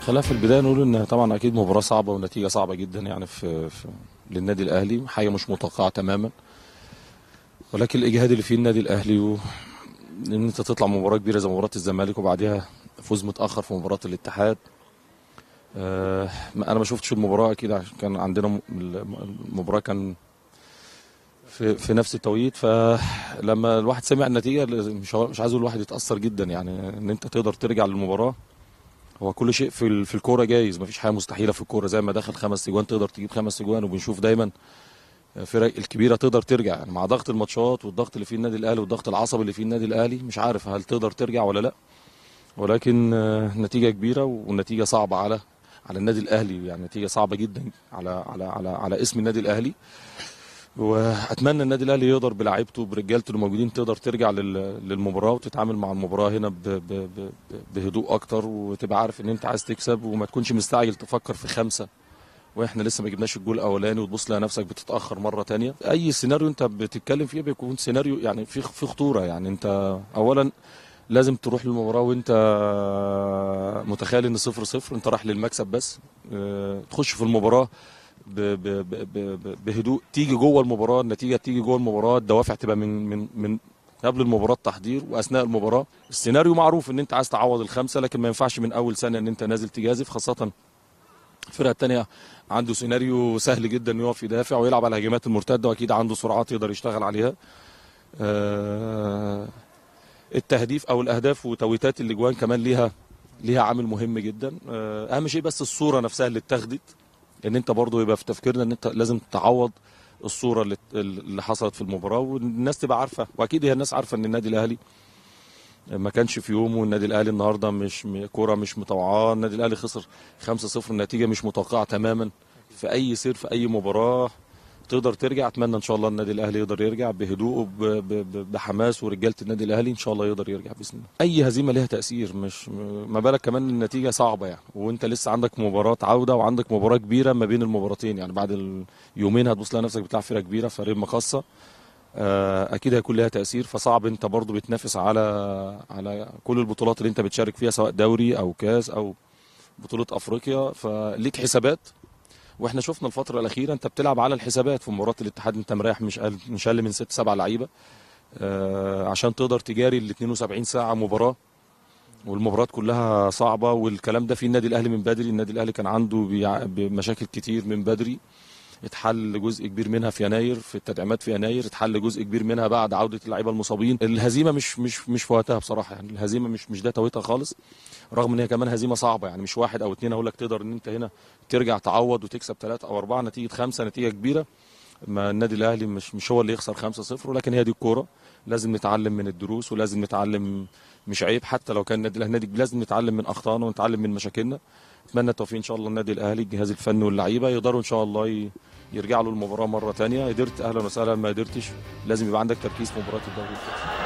خلينا في البدايه نقول ان طبعا اكيد مباراه صعبه ونتيجه صعبه جدا يعني في, في للنادي الاهلي حاجه مش متوقعه تماما ولكن الاجهاد اللي فيه النادي الاهلي و... ان انت تطلع مباراه كبيره زي مباراه الزمالك وبعديها فوز متاخر في مباراه الاتحاد آه انا ما شفتش المباراه اكيد عشان كان عندنا م- المباراه كان في في نفس التوقيت فلما الواحد سمع النتيجه مش مش عايز اقول الواحد يتاثر جدا يعني ان انت تقدر ترجع للمباراه هو كل شيء في ال- في الكوره جايز مفيش حاجه مستحيله في الكوره زي ما دخل خمس اجوان تقدر تجيب خمس اجوان وبنشوف دايما الفرق الكبيره تقدر ترجع يعني مع ضغط الماتشات والضغط اللي فيه النادي الاهلي والضغط العصبي اللي فيه النادي الاهلي مش عارف هل تقدر ترجع ولا لا ولكن آه، نتيجه كبيره ونتيجه صعبه على على النادي الاهلي يعني نتيجه صعبه جدا على على على على اسم النادي الاهلي واتمنى النادي الاهلي يقدر بلاعيبته برجالته اللي موجودين تقدر ترجع لل- للمباراه وتتعامل مع المباراه هنا ب- ب- ب- بهدوء اكتر وتبقى عارف ان انت عايز تكسب وما تكونش مستعجل تفكر في خمسه واحنا لسه ما جبناش الجول الاولاني وتبص تلاقي نفسك بتتاخر مره تانية اي سيناريو انت بتتكلم فيه بيكون سيناريو يعني في في خطوره يعني انت اولا لازم تروح للمباراه وانت متخيل ان صفر صفر انت رايح للمكسب بس اه، تخش في المباراه ب- ب- ب- ب- ب- بهدوء تيجي جوه المباراه النتيجه تيجي جوه المباراه الدوافع تبقى من من من قبل المباراه التحضير واثناء المباراه السيناريو معروف ان انت عايز تعوض الخمسه لكن ما ينفعش من اول ثانيه ان انت نازل تجازف خاصه الفرقه الثانيه عنده سيناريو سهل جدا انه يقف يدافع ويلعب على الهجمات المرتده واكيد عنده سرعات يقدر يشتغل عليها آه، التهديف او الاهداف وتويتات الاجوان كمان ليها ليها عامل مهم جدا آه، اهم شيء بس الصوره نفسها اللي اتاخدت ان انت برضو يبقى في تفكيرنا ان انت لازم تعوض الصوره اللي اللي حصلت في المباراه والناس تبقى عارفه واكيد هي الناس عارفه ان النادي الاهلي ما كانش في يومه النادي الاهلي النهارده مش م- كوره مش متوقعه النادي الاهلي خسر 5-0 النتيجه مش متوقعه تماما في اي سير في اي مباراه تقدر ترجع اتمنى ان شاء الله النادي الاهلي يقدر يرجع بهدوء ب- ب- ب- بحماس ورجاله النادي الاهلي ان شاء الله يقدر يرجع باذن الله اي هزيمه ليها تاثير مش م- ما بالك كمان النتيجه صعبه يعني وانت لسه عندك مباراه عوده وعندك مباراه كبيره ما بين المباراتين يعني بعد اليومين هتبص تلاقي نفسك بتلعب فرقه كبيره فريق مقصه آه، اكيد هيكون لها تاثير فصعب انت برضو بتنافس على على كل البطولات اللي انت بتشارك فيها سواء دوري او كاس او بطوله افريقيا فليك حسابات واحنا شفنا الفتره الاخيره انت بتلعب على الحسابات في مباراه الاتحاد انت مريح مش اقل مش اقل من ست سبع لعيبه آه، عشان تقدر تجاري ال 72 ساعه مباراه والمباريات كلها صعبه والكلام ده في النادي الاهلي من بدري النادي الاهلي كان عنده بيع- مشاكل كتير من بدري اتحل جزء كبير منها في يناير في التدعيمات في يناير اتحل جزء كبير منها بعد عوده اللعيبه المصابين الهزيمه مش مش مش في وقتها بصراحه يعني الهزيمه مش مش ده توقيتها خالص رغم ان هي كمان هزيمه صعبه يعني مش واحد او اتنين اقول لك تقدر ان انت هنا ترجع تعوض وتكسب ثلاثه او اربعه نتيجه خمسه نتيجه كبيره ما النادي الاهلي مش مش هو اللي يخسر 5-0 ولكن هي دي الكوره لازم نتعلم من الدروس ولازم نتعلم مش عيب حتى لو كان النادي الاهلي نادي لازم نتعلم من اخطائنا ونتعلم من مشاكلنا اتمنى التوفيق ان شاء الله النادي الاهلي الجهاز الفني واللعيبه يقدروا ان شاء الله ي- يرجعوا للمباراه مره ثانيه قدرت اهلا وسهلا ما قدرتش لازم يبقى عندك تركيز في مباراه الدوري الكاس